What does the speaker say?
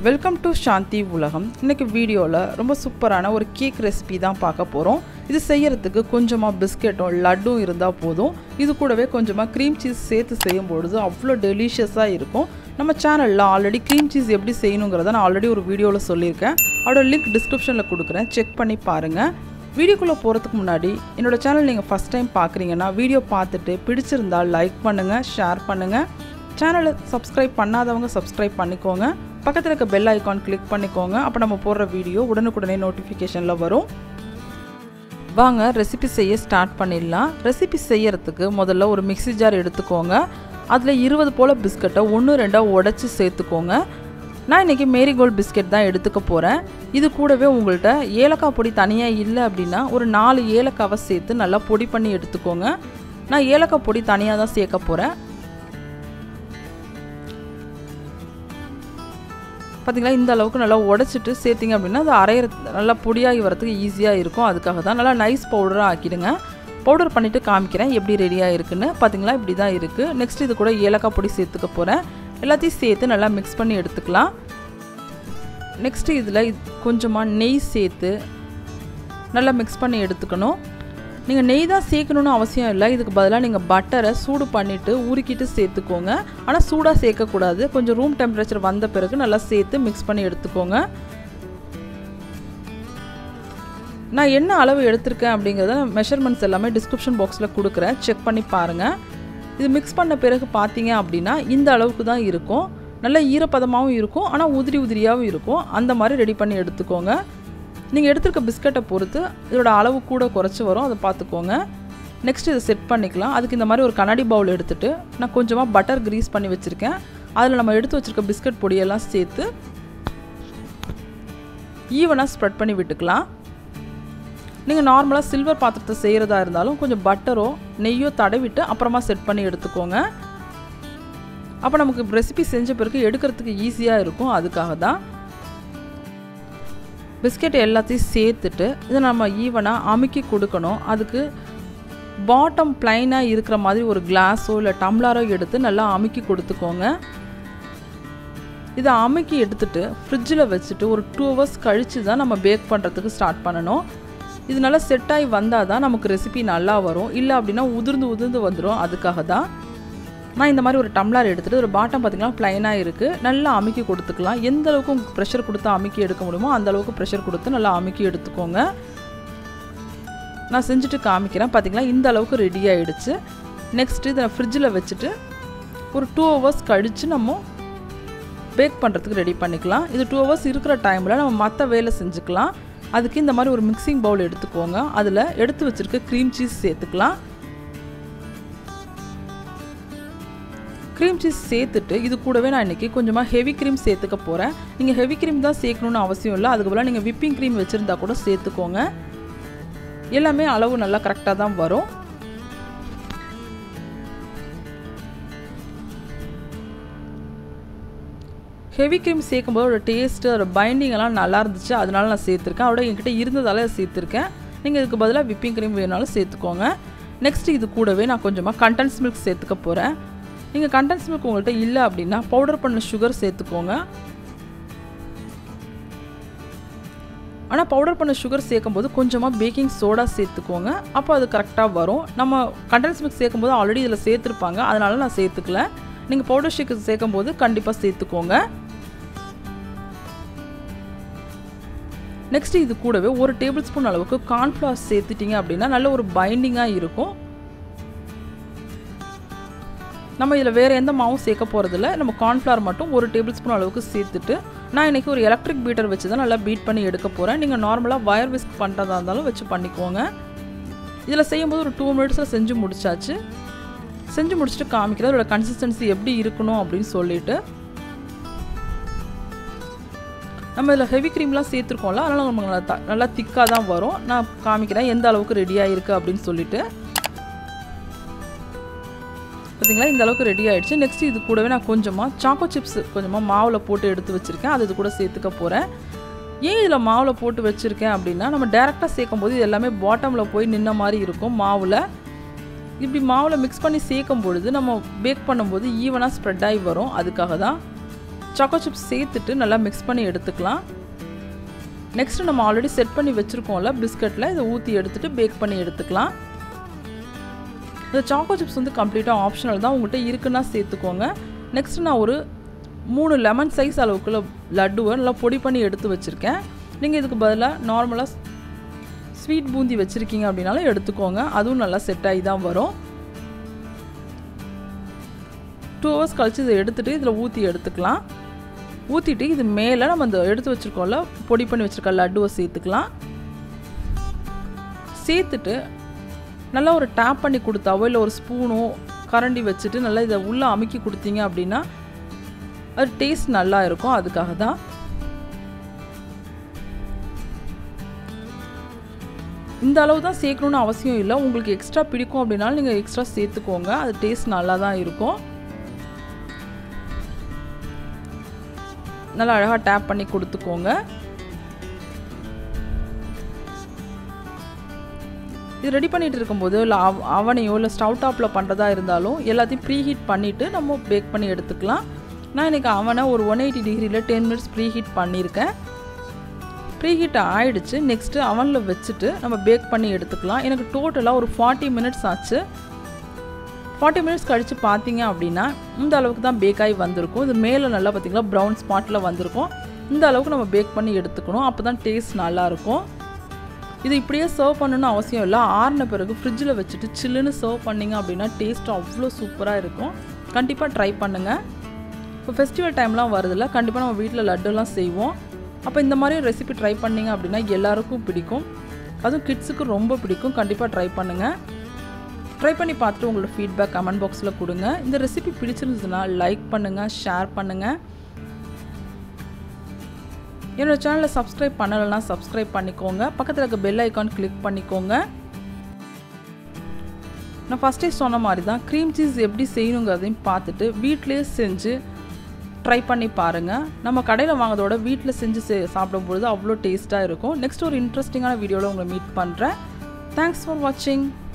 welcome to சாந்தி உலகம் இன்றைக்கி வீடியோவில் ரொம்ப சூப்பரான ஒரு கேக் ரெசிபி தான் பார்க்க போகிறோம் இது செய்யறதுக்கு கொஞ்சமாக பிஸ்கெட்டும் லட்டும் இருந்தால் போதும் இது கூடவே கொஞ்சமாக க்ரீம் சீஸ் சேர்த்து செய்யும் பொழுது அவ்வளோ டெலிஷியஸாக இருக்கும் நம்ம சேனலில் ஆல்ரெடி க்ரீம் சீஸ் எப்படி செய்யணுங்கிறத நான் ஆல்ரெடி ஒரு வீடியோவில் சொல்லியிருக்கேன் அதோட லிங்க் டிஸ்கிரிப்ஷனில் கொடுக்குறேன் செக் பண்ணி பாருங்கள் வீடியோக்குள்ளே போகிறதுக்கு முன்னாடி என்னோட சேனல் நீங்கள் ஃபஸ்ட் டைம் பார்க்குறீங்கன்னா வீடியோ பார்த்துட்டு பிடிச்சிருந்தால் லைக் பண்ணுங்கள் ஷேர் பண்ணுங்கள் சேனலை சப்ஸ்கிரைப் பண்ணாதவங்க சப்ஸ்கிரைப் பண்ணிக்கோங்க பக்கத்தில் இருக்க பெல் ஐக்கான் கிளிக் பண்ணிக்கோங்க அப்போ நம்ம போடுற வீடியோ உடனுக்குடனே நோட்டிஃபிகேஷனில் வரும் வாங்க ரெசிபி செய்ய ஸ்டார்ட் பண்ணிடலாம் ரெசிபி செய்யறதுக்கு முதல்ல ஒரு மிக்ஸி ஜார் எடுத்துக்கோங்க அதில் இருபது போல் பிஸ்கட்டை ஒன்று ரெண்டாக உடச்சி சேர்த்துக்கோங்க நான் இன்றைக்கி மேரிகோல்டு பிஸ்கெட் தான் எடுத்துக்க போகிறேன் இது கூடவே உங்கள்கிட்ட ஏலக்காய் பொடி தனியாக இல்லை அப்படின்னா ஒரு நாலு ஏலக்காவை சேர்த்து நல்லா பொடி பண்ணி எடுத்துக்கோங்க நான் ஏலக்காய் பொடி தனியாக தான் சேர்க்க போகிறேன் பார்த்திங்களா இந்த அளவுக்கு நல்லா உடச்சிட்டு சேர்த்திங்க அப்படின்னா அது அரையிற நல்லா பொடியாகி வரத்துக்கு ஈஸியாக இருக்கும் அதுக்காக தான் நல்லா நைஸ் பவுடராக ஆக்கிடுங்க பவுடர் பண்ணிவிட்டு காமிக்கிறேன் எப்படி ரெடியாக இருக்குன்னு பார்த்திங்களா இப்படி தான் இருக்குது நெக்ஸ்ட் இது கூட ஏலக்காய் பொடி சேர்த்துக்க போகிறேன் எல்லாத்தையும் சேர்த்து நல்லா மிக்ஸ் பண்ணி எடுத்துக்கலாம் நெக்ஸ்ட்டு இதில் கொஞ்சமாக நெய் சேர்த்து நல்லா மிக்ஸ் பண்ணி எடுத்துக்கணும் நீங்கள் நெய் தான் சேர்க்கணுன்னு அவசியம் இல்லை இதுக்கு பதிலாக நீங்கள் பட்டரை சூடு பண்ணிவிட்டு உருக்கிட்டு சேர்த்துக்கோங்க ஆனால் சூடாக சேர்க்கக்கூடாது கொஞ்சம் ரூம் டெம்பரேச்சர் வந்த பிறகு நல்லா சேர்த்து மிக்ஸ் பண்ணி எடுத்துக்கோங்க நான் என்ன அளவு எடுத்திருக்கேன் அப்படிங்கிறத மெஷர்மெண்ட்ஸ் எல்லாமே டிஸ்கிரிப்ஷன் பாக்ஸில் கொடுக்குறேன் செக் பண்ணி பாருங்கள் இது மிக்ஸ் பண்ண பிறகு பார்த்தீங்க அப்படின்னா இந்த அளவுக்கு தான் இருக்கும் நல்ல ஈரப்பதமாகவும் இருக்கும் ஆனால் உதிரி உதிரியாகவும் இருக்கும் அந்த மாதிரி ரெடி பண்ணி எடுத்துக்கோங்க நீங்கள் எடுத்துருக்க பிஸ்கட்டை பொறுத்து இதோட அளவு கூட குறைச்சி வரும் அதை பார்த்துக்கோங்க நெக்ஸ்ட் இதை செட் பண்ணிக்கலாம் அதுக்கு இந்த மாதிரி ஒரு கண்ணாடி பவுல் எடுத்துகிட்டு நான் கொஞ்சமாக பட்டர் க்ரீஸ் பண்ணி வச்சுருக்கேன் அதில் நம்ம எடுத்து வச்சுருக்க பிஸ்கட் பொடியெல்லாம் சேர்த்து ஈவனாக ஸ்ப்ரெட் பண்ணி விட்டுக்கலாம் நீங்கள் நார்மலாக சில்வர் பாத்திரத்தை செய்கிறதா இருந்தாலும் கொஞ்சம் பட்டரோ நெய்யோ தடவிட்டு அப்புறமா செட் பண்ணி எடுத்துக்கோங்க அப்போ நமக்கு ரெசிபி செஞ்ச பிறகு எடுக்கிறதுக்கு ஈஸியாக இருக்கும் அதுக்காக தான் பிஸ்கெட் எல்லாத்தையும் சேர்த்துட்டு இதை நம்ம ஈவனாக அமுக்கி கொடுக்கணும் அதுக்கு பாட்டம் ப்ளைனாக இருக்கிற மாதிரி ஒரு கிளாஸோ இல்லை டம்ளரோ எடுத்து நல்லா அமுக்கி கொடுத்துக்கோங்க இதை அமுக்கி எடுத்துட்டு ஃப்ரிட்ஜில் வச்சுட்டு ஒரு டூ ஹவர்ஸ் கழித்து தான் நம்ம பேக் பண்ணுறதுக்கு ஸ்டார்ட் பண்ணணும் இது நல்லா செட் ஆகி வந்தால் தான் நமக்கு ரெசிபி நல்லா வரும் இல்லை அப்படின்னா உதிர்ந்து உதிர்ந்து வந்துடும் அதுக்காக தான் நான் இந்த மாதிரி ஒரு டம்ளர் எடுத்துகிட்டு ஒரு பாட்டம் பார்த்திங்கன்னா ப்ளைனாக இருக்குது நல்லா அமுக்கி கொடுத்துக்கலாம் எந்த அளவுக்கு உங்களுக்கு ப்ரெஷர் கொடுத்து அமுக்கி எடுக்க முடியுமோ அந்த அளவுக்கு ப்ரெஷர் கொடுத்து நல்லா அமுக்கி எடுத்துக்கோங்க நான் செஞ்சுட்டு காமிக்கிறேன் பார்த்திங்களா இந்த அளவுக்கு ரெடி ஆகிடுச்சு நெக்ஸ்ட்டு இதை ஃப்ரிட்ஜில் வச்சுட்டு ஒரு டூ ஹவர்ஸ் கழித்து நம்ம பேக் பண்ணுறதுக்கு ரெடி பண்ணிக்கலாம் இது டூ ஹவர்ஸ் இருக்கிற டைமில் நம்ம மற்ற வேலை செஞ்சுக்கலாம் அதுக்கு இந்த மாதிரி ஒரு மிக்சிங் பவுல் எடுத்துக்கோங்க அதில் எடுத்து வச்சுருக்க க்ரீம் சீஸ் சேர்த்துக்கலாம் க்ரீம் சீஸ் சேர்த்துட்டு இது கூடவே நான் இன்றைக்கி கொஞ்சமாக ஹெவி க்ரீம் சேர்த்துக்க போகிறேன் நீங்கள் ஹெவி க்ரீம் தான் சேர்க்கணுன்னு அவசியம் இல்லை அதுக்கு பதிலாக நீங்கள் விப்பிங் க்ரீம் வச்சுருந்தா கூட சேர்த்துக்கோங்க எல்லாமே அளவு நல்லா கரெக்டாக தான் வரும் ஹெவி க்ரீம் சேர்க்கும்போது அதோட டேஸ்ட்டு அதோட பைண்டிங் எல்லாம் நல்லா இருந்துச்சு அதனால நான் சேர்த்துருக்கேன் அதோட என்கிட்ட இருந்ததால சேர்த்துருக்கேன் நீங்கள் இதுக்கு பதிலாக விப்பிங் க்ரீம் வேணாலும் சேர்த்துக்கோங்க நெக்ஸ்ட் இது கூடவே நான் கொஞ்சமாக கண்டன்ஸ் மில்க் சேர்த்துக்க போகிறேன் நீங்கள் கண்டன்ஸ் மில்க் உங்கள்கிட்ட இல்லை அப்படின்னா பவுடர் பண்ண சுகர் சேர்த்துக்கோங்க ஆனால் பவுடர் பண்ண சுகர் சேர்க்கும்போது கொஞ்சமாக பேக்கிங் சோடா சேர்த்துக்கோங்க அப்போ அது கரெக்டாக வரும் நம்ம கண்டன்ஸ் மில்க் சேர்க்கும்போது ஆல்ரெடி இதில் சேர்த்துருப்பாங்க அதனால நான் சேர்த்துக்கல நீங்கள் பவுடர் சுகர் சேர்க்கும்போது கண்டிப்பாக சேர்த்துக்கோங்க நெக்ஸ்ட் இது கூடவே ஒரு டேபிள் ஸ்பூன் அளவுக்கு கார்ன்ஃப்ளவர் சேர்த்துட்டிங்க அப்படின்னா நல்ல ஒரு பைண்டிங்காக இருக்கும் நம்ம இதில் வேறு எந்த மாவும் சேர்க்க போகிறதில்ல நம்ம கார்ன்ஃப்ளவர் மட்டும் ஒரு டேபிள் ஸ்பூன் அளவுக்கு சேர்த்துட்டு நான் இன்றைக்கி ஒரு எலக்ட்ரிக் பீட்டர் வச்சு தான் நல்லா பீட் பண்ணி எடுக்க போகிறேன் நீங்கள் நார்மலாக வயர் விஸ்க் பண்ணுறதா இருந்தாலும் வச்சு பண்ணிக்கோங்க இதில் செய்யும்போது ஒரு டூ மினிட்ஸில் செஞ்சு முடிச்சாச்சு செஞ்சு முடிச்சுட்டு காமிக்கிறது அதோட கன்சிஸ்டன்சி எப்படி இருக்கணும் அப்படின்னு சொல்லிட்டு நம்ம இதில் ஹெவி க்ரீம்லாம் சேர்த்துருக்கோம்ல அதனால் நமக்கு நல்லா நல்லா திக்காக தான் வரும் நான் காமிக்கிறேன் எந்த அளவுக்கு ரெடியாக இருக்குது அப்படின்னு சொல்லிட்டு பார்த்தீங்களா இந்த அளவுக்கு ரெடி ஆகிடுச்சு நெக்ஸ்ட் இது கூடவே நான் கொஞ்சமாக சாக்கோ சிப்ஸ் கொஞ்சமாக மாவில் போட்டு எடுத்து வச்சுருக்கேன் அது இது கூட சேர்த்துக்க போகிறேன் ஏன் இதில் மாவில் போட்டு வச்சுருக்கேன் அப்படின்னா நம்ம டேரெக்டாக சேர்க்கும் போது இது எல்லாமே பாட்டமில் போய் நின்ன மாதிரி இருக்கும் மாவில் இப்படி மாவில் மிக்ஸ் பண்ணி சேர்க்கும் பொழுது நம்ம பேக் பண்ணும்போது ஈவனாக ஸ்ப்ரெட் ஆகி வரும் அதுக்காக தான் சாக்கோ சிப்ஸ் சேர்த்துட்டு நல்லா மிக்ஸ் பண்ணி எடுத்துக்கலாம் நெக்ஸ்ட்டு நம்ம ஆல்ரெடி செட் பண்ணி வச்சுருக்கோம்ல பிஸ்கட்டில் இதை ஊற்றி எடுத்துகிட்டு பேக் பண்ணி எடுத்துக்கலாம் இந்த சாக்கோ சிப்ஸ் வந்து கம்ப்ளீட்டாக ஆப்ஷனல் தான் உங்கள்கிட்ட இருக்குன்னா சேர்த்துக்கோங்க நெக்ஸ்ட்டு நான் ஒரு மூணு லெமன் சைஸ் அளவுக்குள்ள லட்டுவை நல்லா பொடி பண்ணி எடுத்து வச்சுருக்கேன் நீங்கள் இதுக்கு பதிலாக நார்மலாக ஸ்வீட் பூந்தி வச்சுருக்கீங்க அப்படின்னாலும் எடுத்துக்கோங்க அதுவும் நல்லா செட் ஆகி தான் வரும் டூ ஹவர்ஸ் கழித்து இதை எடுத்துகிட்டு இதில் ஊற்றி எடுத்துக்கலாம் ஊற்றிட்டு இது மேலே நம்ம இந்த எடுத்து வச்சுருக்கோம்ல பொடி பண்ணி வச்சுருக்க லட்டுவை சேர்த்துக்கலாம் சேர்த்துட்டு நல்லா ஒரு டேப் பண்ணி கொடுத்தாவோ இல்லை ஒரு ஸ்பூனோ கரண்டி வச்சுட்டு நல்லா இதை உள்ளே அமுக்கி கொடுத்தீங்க அப்படின்னா அது டேஸ்ட் நல்லா இருக்கும் அதுக்காக தான் இந்த அளவு தான் சேர்க்கணுன்னு அவசியம் இல்லை உங்களுக்கு எக்ஸ்ட்ரா பிடிக்கும் அப்படின்னாலும் நீங்கள் எக்ஸ்ட்ரா சேர்த்துக்கோங்க அது டேஸ்ட் நல்லா தான் இருக்கும் நல்லா அழகாக டேப் பண்ணி கொடுத்துக்கோங்க இது ரெடி பண்ணிகிட்டு இருக்கும்போது இல்லை அவ அவனையோ இல்லை ஸ்டவ் டாப்பில் பண்ணுறதா இருந்தாலும் எல்லாத்தையும் ப்ரீ ஹீட் பண்ணிவிட்டு நம்ம பேக் பண்ணி எடுத்துக்கலாம் நான் இன்றைக்கி அவனை ஒரு ஒன் எயிட்டி டிகிரியில் டென் மினிட்ஸ் ப்ரீ ஹீட் பண்ணியிருக்கேன் ப்ரீ ஹீட் ஆகிடுச்சு நெக்ஸ்ட்டு அவனில் வச்சுட்டு நம்ம பேக் பண்ணி எடுத்துக்கலாம் எனக்கு டோட்டலாக ஒரு ஃபார்ட்டி மினிட்ஸ் ஆச்சு ஃபார்ட்டி மினிட்ஸ் கழித்து பார்த்தீங்க அப்படின்னா இந்த அளவுக்கு தான் பேக் ஆகி வந்திருக்கும் இது மேலே நல்லா பார்த்திங்களா ப்ரௌன் ஸ்பாட்டில் வந்திருக்கும் இந்த அளவுக்கு நம்ம பேக் பண்ணி எடுத்துக்கணும் அப்போ தான் டேஸ்ட் நல்லாயிருக்கும் இது இப்படியே சர்வ் பண்ணணும்னு அவசியம் இல்லை ஆறின பிறகு ஃப்ரிட்ஜில் வச்சுட்டு சில்லுன்னு சர்வ் பண்ணிங்க அப்படின்னா டேஸ்ட் அவ்வளோ சூப்பராக இருக்கும் கண்டிப்பாக ட்ரை பண்ணுங்கள் இப்போ ஃபெஸ்டிவல் டைம்லாம் வருதில்ல கண்டிப்பாக நம்ம வீட்டில் லட்டுலாம் செய்வோம் அப்போ இந்த மாதிரி ரெசிபி ட்ரை பண்ணிங்க அப்படின்னா எல்லாருக்கும் பிடிக்கும் அதுவும் கிட்ஸுக்கு ரொம்ப பிடிக்கும் கண்டிப்பாக ட்ரை பண்ணுங்கள் ட்ரை பண்ணி பார்த்துட்டு உங்களோட ஃபீட்பேக் கமெண்ட் பாக்ஸில் கொடுங்க இந்த ரெசிபி பிடிச்சிருந்ததுன்னா லைக் பண்ணுங்கள் ஷேர் பண்ணுங்கள் என்னோட சேனலை சப்ஸ்கிரைப் பண்ணலைன்னா சப்ஸ்கிரைப் பண்ணிக்கோங்க பக்கத்தில் இருக்க பெல் ஐக்கான் கிளிக் பண்ணிக்கோங்க நான் ஃபஸ்ட்டே சொன்ன மாதிரி தான் க்ரீம் சீஸ் எப்படி செய்யணுங்கிறதையும் பார்த்துட்டு வீட்டிலேயே செஞ்சு ட்ரை பண்ணி பாருங்கள் நம்ம கடையில் வாங்குறதோட வீட்டில் செஞ்சு சே சாப்பிடும்பொழுது அவ்வளோ டேஸ்ட்டாக இருக்கும் நெக்ஸ்ட் ஒரு இன்ட்ரெஸ்டிங்கான வீடியோவில் உங்களை மீட் பண்ணுறேன் தேங்க்ஸ் ஃபார் வாட்சிங்